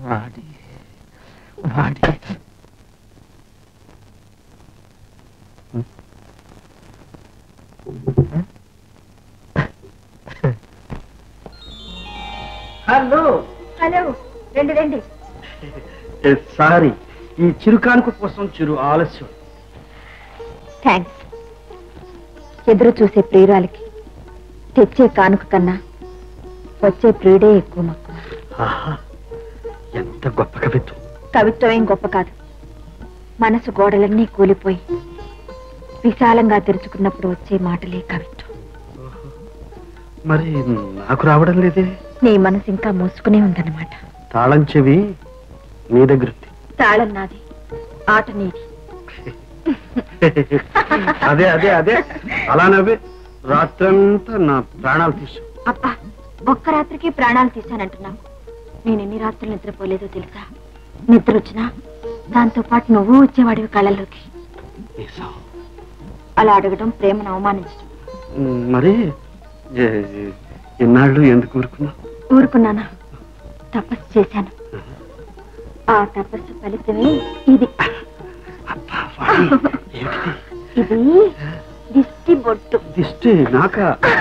వాడి వాడి hello hello రండి రండి సారీ ఈ చిరుకానుక కోసం చిరు ఆలస్యం థ్యాంక్స్ ఎదురు చూసే ప్రియురాలకి తెచ్చే కానుక కన్నా వచ్చే ప్రియుడే ఎక్కువ మక్కువ ఆహా ఎంత గొప్ప కవిత్వం కవిత్వం ఏం గొప్ప కాదు మనసు గోడలన్నీ కూలిపోయి విశాలంగా తెరుచుకున్నప్పుడు వచ్చే మాటలే కవిత్వం మరి నాకు రావడం లేదే నీ మనసు ఇంకా మూసుకునే ఉందన్నమాట తాళం చెవి నీ దగ్గర ఉంది. తాళం నాది ఆట నీది అదే అదే అదే అలానవే రాత్రంతా నా ప్రాణాలు తీసు అబ్బా ఒక్క రాత్రికి ప్రాణాలు తీశానంటున్నావు నేను ఎన్ని రాత్రులు నిద్రపోలేదో తెలుసా నిద్ర వచ్చినా దాంతో పాటు నువ్వు వచ్చేవాడివి కళ్ళల్లోకి అలా అడగడం ప్రేమను అవమానించడం మరి ఏ- ఎన్నాళ్ళు ఎందుకు ఊరుకున్నా ఊరుకున్నానా తపస్సు చేశాను ఆ తపస్సు ఫలితమే ఇది ఇది దిష్టి బొట్టు దిష్టి నాక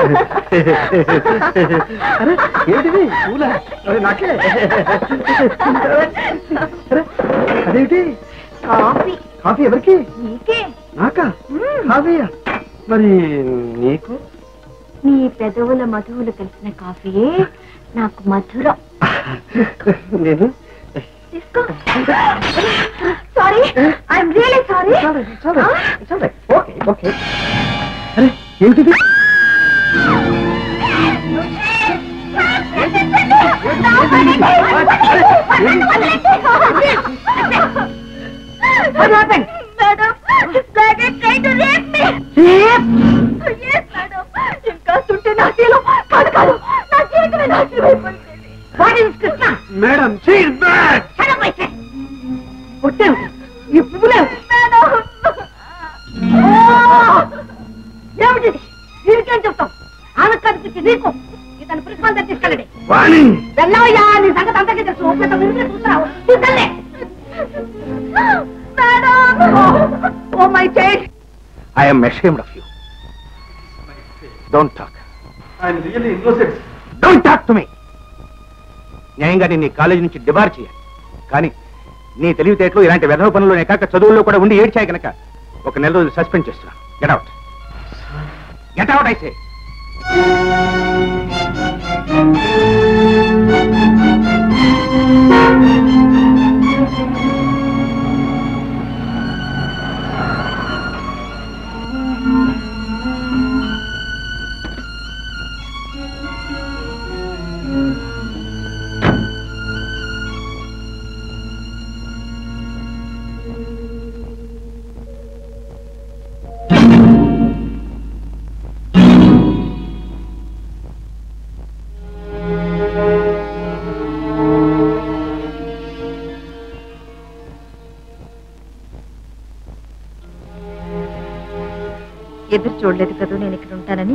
అరే ఏంటిది పూల అరే నాకే అరే అదేంటి కాఫీ కాఫీ ఎవరికి నీకే నాకా కాఫీయా మరి నీకు నీ పెదవుల మధువులు కలిసిన కాఫీయే నాకు మధురం నేను తీసుకో sorry I'm really sorry okay okay అరే ఏమిటిది What happened? Madam, this guy is trying to rape me. Rape? Yes, madam. ఇంకా తుంటే నా శీలం కాదు కాదు నా జీవితమే నాశనం అయిపోయింది What is Krishna madam she back Shut up, I said. పుట్టేమిటి? ఈ పువ్వులేమిటి? ఏమిటిది వీరికేం చెప్తాం ఆమె కనిపించి నీకు ఇతను ప్రిన్సిపల్ దగ్గర తీసుకెళ్ళండి వాణి వెళ్ళవయ్యా నీ సంగతి అందరికీ తెలుసు ఒక్క విరిగి చూస్తున్నావు తీసుకెళ్ళే oh my child I'm ashamed of you. Don't talk. I'm really innocent don't talk to me న్యాయంగా నేను నీ కాలేజీ నుంచి డిబార్ చేయాలి కానీ నీ తెలివితేటలు ఇలాంటి వెధవ పనులు కాక చదువుల్లో కూడా ఉండి ఏడ్చాయి కనుక ఒక నెల రోజులు సస్పెండ్ చేస్తున్నా గెట్ అవుట్ గెట్ అవుట్ అయితే ఎదురు చూడలేదు కదా నేను ఇక్కడ ఉంటానని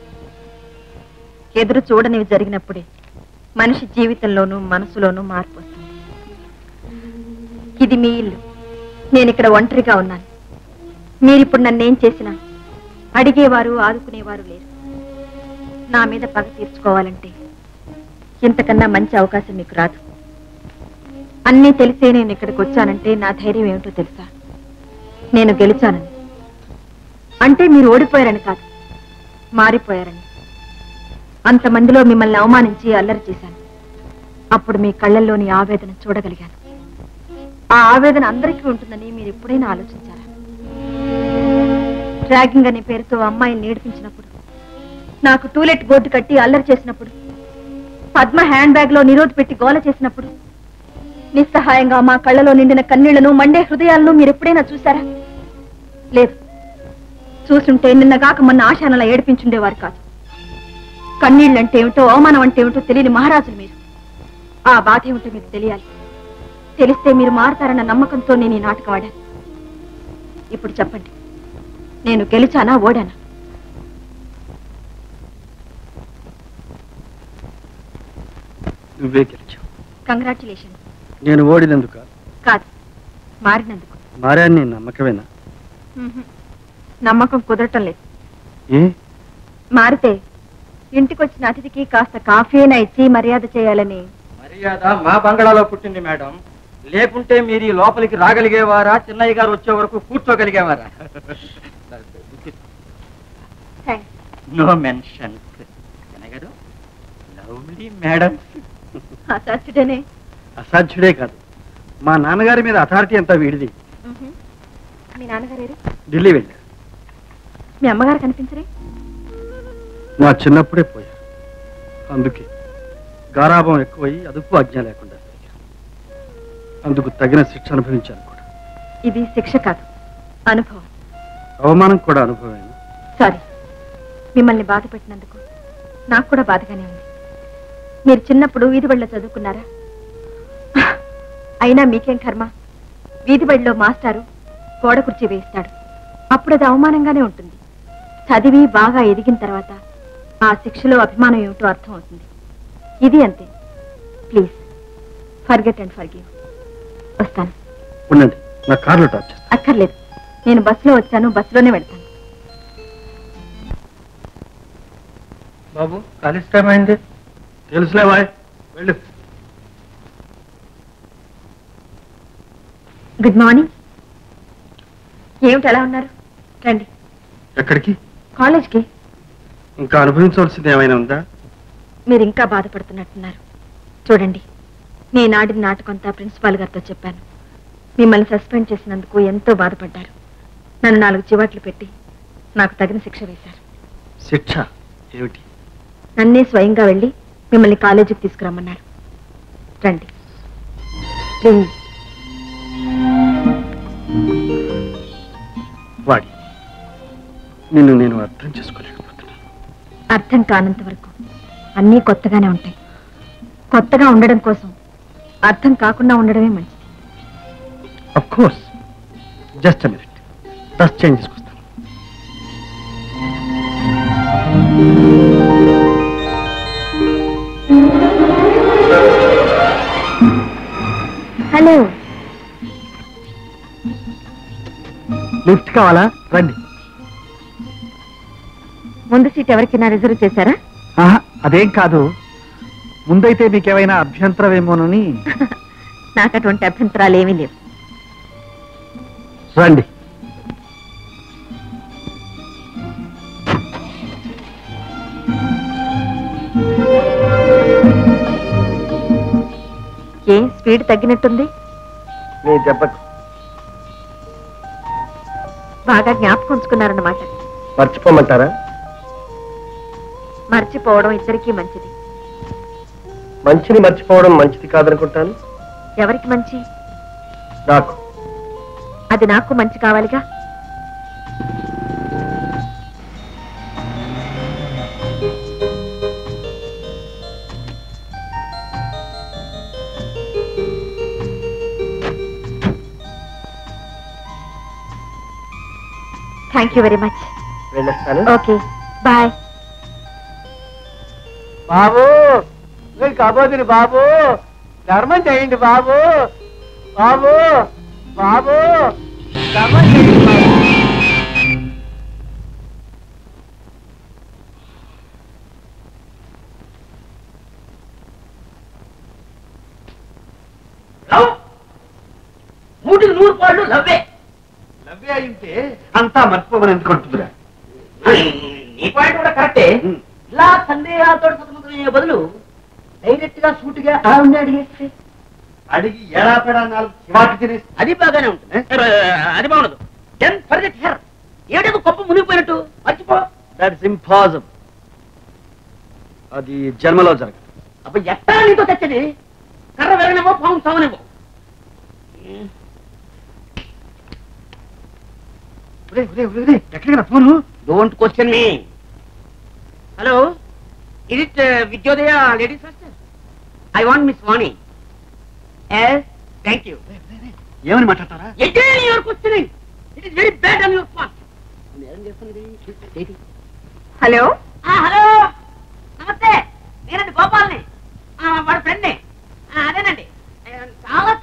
ఎదురు చూడనివి జరిగినప్పుడే మనిషి జీవితంలోనూ మనసులోనూ మార్పు వస్తుంది ఇది మీ ఇల్లు నేను ఇక్కడ ఒంటరిగా ఉన్నాను మీరిప్పుడు నన్నేం చేసినా అడిగేవారు ఆదుకునేవారు లేరు నా మీద పగ తీర్చుకోవాలంటే ఇంతకన్నా మంచి అవకాశం మీకు రాదు అన్నీ తెలిసే నేను ఇక్కడికి వచ్చానంటే నా ధైర్యం ఏమిటో తెలుసా నేను గెలిచానని అంటే మీరు ఓడిపోయారని కాదు మారిపోయారని అంతమందిలో మిమ్మల్ని అవమానించి అల్లరి చేశాను అప్పుడు మీ కళ్ళల్లోని ఆవేదన చూడగలిగాను ఆ ఆవేదన అందరికీ ఉంటుందని మీరు ఎప్పుడైనా ఆలోచించారా ర్యాగింగ్ అనే పేరుతో అమ్మాయిని నేర్పించినప్పుడు నాకు టూలెట్ బోర్డు కట్టి అల్లరి చేసినప్పుడు పద్మ హ్యాండ్ బ్యాగ్ లో నిరోధ పెట్టి గోల చేసినప్పుడు నిస్సహాయంగా మా కళ్ళలో నిండిన కన్నీళ్లను మండే హృదయాలను మీరు ఎప్పుడైనా చూసారా లేదు చూసుంటే నిన్నగాక మొన్న ఆశానలా ఏడిపించుండేవారు కాదు కన్నీళ్ళంటే ఏమిటో అవమానం అంటే ఏమిటో తెలియని మహారాజులు మీరు ఆ బాధ ఏమిటో మీకు తెలియాలి తెలిస్తే మీరు మారతారన్న నమ్మకంతో నేను ఈ నాటకం ఆడాను ఇప్పుడు చెప్పండి నేను గెలిచానా ఓడానా నువ్వే గెలిచావు కంగ్రాచులేషన్ నేను ఓడినందుక కాదు మారినందుకు మారాన్ని నీ నమ్మకమేనా మ్మ్హ్. నమ్మకం కుదరటం లేదు ఏ మారితే ఇంటికి వచ్చిన అతిథికి కాస్త కాఫీ అయినా ఇచ్చి మర్యాద చేయాలని మర్యాద మా బంగళాలో పుట్టింది మేడం లేకుంటే మీరు ఈ లోపలికి రాగలిగేవారా చిన్నయ్య గారు వచ్చే వరకు కూర్చోగలిగేవారా thanks no mention garu lovely madam అసాధ్యుడనే అసాధ్యుడే కాదు మా నాన్నగారి మీద అథారిటీ అంతా వీడిది మ్మ్హ్. మీ నాన్నగారు ఢిల్లీ వెళ్ళారు మీ అమ్మగారు కనిపించరే నా చిన్నప్పుడే పోయారు అందుకే గారాభం ఎక్కువై అదుపు ఆజ్ఞ లేకుండా పెరిగాను. అందుకు తగిన శిక్ష అనుభవించాను కూడా ఇది శిక్ష కాదు అనుభవం అవమానం కూడా అనుభవమైన సారీ మిమ్మల్ని బాధ పెట్టినందుకు నాకు కూడా బాధగానే ఉంది మీరు చిన్నప్పుడు వీధి బడిలో చదువుకున్నారా అయినా మీకేం కర్మ వీధి బడిలో మాస్టారు గోడ కుర్చీ వేయిస్తాడు అప్పుడు అది అవమానంగానే ఉంటుంది చదివి బాగా ఎదిగిన తర్వాత ఆ శిక్షలో అభిమానం ఏమిటో అర్థం అవుతుంది ఇది అంతే ప్లీజ్ ఫర్గెట్ అండ్ ఫర్గివ్ వస్తాను ఉండండి నా కార్లో టాప్ చేస్తాను అక్కర్లేదు నేను బస్సులో వచ్చాను బస్సులోనే వెళ్తాను బాబు కాలేజ్ టైం అయింది తెలుసులే బాయ్ వెళ్ళు గుడ్ మార్నింగ్ ఏమిటి ఎలా ఉన్నారు రండి ఎక్కడికి కాలేజ్కి ఇంకా అనుభవించవలసింది ఏమైనా ఉందా మీరు ఇంకా బాధపడుతున్నట్టున్నారు చూడండి నేను ఆడిన నాటకంతా ప్రిన్సిపాల్ గారితో చెప్పాను మిమ్మల్ని సస్పెండ్ చేసినందుకు ఎంతో బాధపడ్డారు నన్ను నాలుగు చివాట్లు పెట్టి నాకు తగిన శిక్ష వేశారు శిక్ష ఏమిటి నన్నే స్వయంగా వెళ్ళి మిమ్మల్ని కాలేజీకి తీసుకురమ్మన్నారు రండి ప్లీజ్ వాడి నిన్ను నేను అర్థం చేసుకోలేకపోతున్నాను అర్థం కానంత వరకు అన్నీ కొత్తగానే ఉంటాయి కొత్తగా ఉండడం కోసం అర్థం కాకుండా ఉండడమే మంచిది of course just minute dress change చేసుకొస్తాను హలో లిఫ్ట్ కావాలా రండి ముందు సీట్ ఎవరికైనా రిజర్వ్ చేశారా ఆహా, అదేం కాదు ముందైతే మీకేమైనా అభ్యంతరమేమోనని నాకు అటువంటి అభ్యంతరాలు ఏమీ లేవు రండి ఏ స్పీడ్ తగ్గినట్టుంది మీ దెబ్బకు బాగా జ్ఞాపకం ఉంచుకున్నారన్నమాట మర్చిపోమంటారా మర్చిపోవడం ఇద్దరికీ మంచిది మంచిని మర్చిపోవడం మంచిది కాదనుకుంటాను ఎవరికి మంచి నాకు అది నాకు మంచి కావాలిగా థ్యాంక్ యూ వెరీ మచ్ వెళ్ళొస్తాను ఓకే బాయ్ బాబు మీరు కాబోతుని బాబు ధర్మం చేయండి బాబు బాబు బాబు ధర్మం చేయండి బాబు నూటికి నూరు పాళ్ళు లవ్వే లవ్వే అయితే అంతా మర్చిపోమని ఎందుకుంటుందిరా నీ పాయింట్ కూడా కరెక్టే ఇలా సందేహాలతో సతమతమయ్యే బదులు డైరెక్ట్ గా సూటిగా ఆవిడ అడిగేస్తే అడిగి ఎలా పెడా నాలుగు చివాటి తినేసి అది బాగానే ఉంటుంది అది బాగుండదు దెన్ ఫర్గెట్ హెర్ ఏడేదో గొప్ప మునిగిపోయినట్టు మర్చిపో దట్స్ ఇంపాసిబుల్ అది జన్మలో జరగదు అబ్బ ఎట్టా నీతో తెచ్చది కర్ర వెరగనేమో పాము సావనేమో ఎక్కడికి phone don't question me hello is it Vidyodaya ladies hostel I want miss Vani yes thank you ఏమని మాట్లాడతారా Again you are questioning. It is very bad on your part. నేరం చేస్తున్నది హలో హలో నమస్తే నేనండి గోపాల్ని ఆ, వాడి ఫ్రెండ్ని ఆ, అదేనండి ఆ, చాలా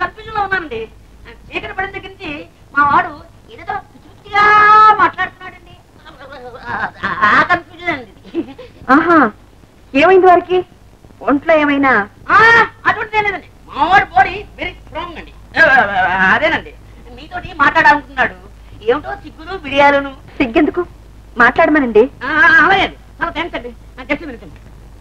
అండి చీకటి పడిన దగ్గర నుంచి మా వాడు ఏదో పిచ్చి పిచ్చిగా మాట్లాడుతున్నాడండి ఆ కన్ఫ్యూజన్ అండి ఆహా ఏమైంది వారికి ఒంట్లో ఏమైనా ఆ, అటువంటిదే లేదండి మా వాడి బాడీ వెరీ స్ట్రాంగ్ అండి ఆ, అదేనండి మీతోటి మాట్లాడాలనుకున్నాడు ఏమిటో సిగ్గులు బిడియాలను సిగ్గెందుకు మాట్లాడమనండి ఆ, అలాగే అండి చాలా థ్యాంక్స్ అండి జస్ట్ మినిట్ అండి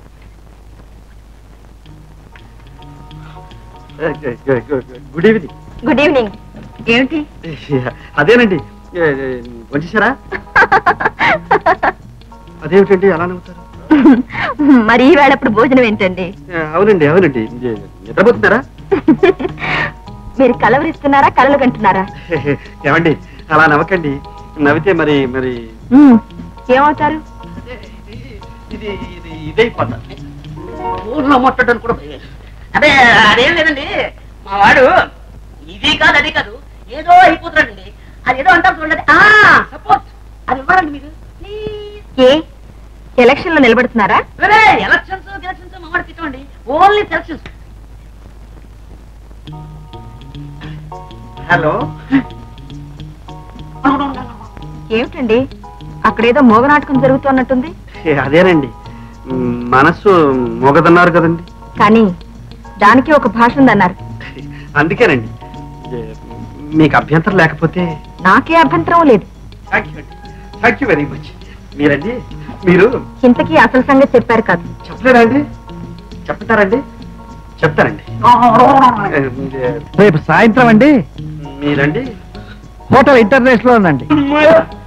గుడ్ ఈవినింగ్ గుడ్ ఈవినింగ్ ఏమిటి అదేనండి వచ్చేసారా అదేమిటండి అలా నవ్వుతారు మరి ఈ వేళప్పుడు భోజనం ఏంటండి ఏ, అవునండి అవునండి ఏ, నిద్రపోతున్నారా మీరు కలవరిస్తున్నారా కలలు కంటున్నారా ఏమండి అలా నవ్వకండి నవ్వితే మరి మరి ఉమ్, ఏమవుతారు ఇది ఇది ఇదైపోతా ఊర్లో ముట్టడం కూడా భయం. అదే అదేం లేదండి మా వాడు ఇది కాదు అది కాదు ఏదో అయిపోతున్నాడండి అది ఏదో అంటారు చూడండి ఆ సపోర్ట్ అది ఇవ్వాలండి మీరు ప్లీజ్ ఏ ఎలక్షన్ లో నిలబడుతున్నారా ఎలక్షన్స్ ఎలక్షన్స్ మా వాడికి ఇవ్వండి ఓన్లీ ఎలక్షన్స్ హలో ఏమిటండి అక్కడేదో మోగనాటకం జరుగుతున్నట్టుంది ఏ, అదేనండి మ్, మనస్సు మొగదన్నారు కదండి కానీ దానికి ఒక భాష ఉందన్నారు అందుకేనండి ఏ, మీకు అభ్యంతరం లేకపోతే నాకే అభ్యంతరం లేదు థ్యాంక్ యూ అండి థ్యాంక్ యూ వెరీ మచ్ మీరండి మీరు ఇంతకీ అసలు సంగతి చెప్పారు కాదు చెప్పలేరా అండి చెప్తారండి చెప్తారండి ఏ, రేపు సాయంత్రం అండి మీరండి హోటల్ ఇంటర్నేషనల్ ఉందండి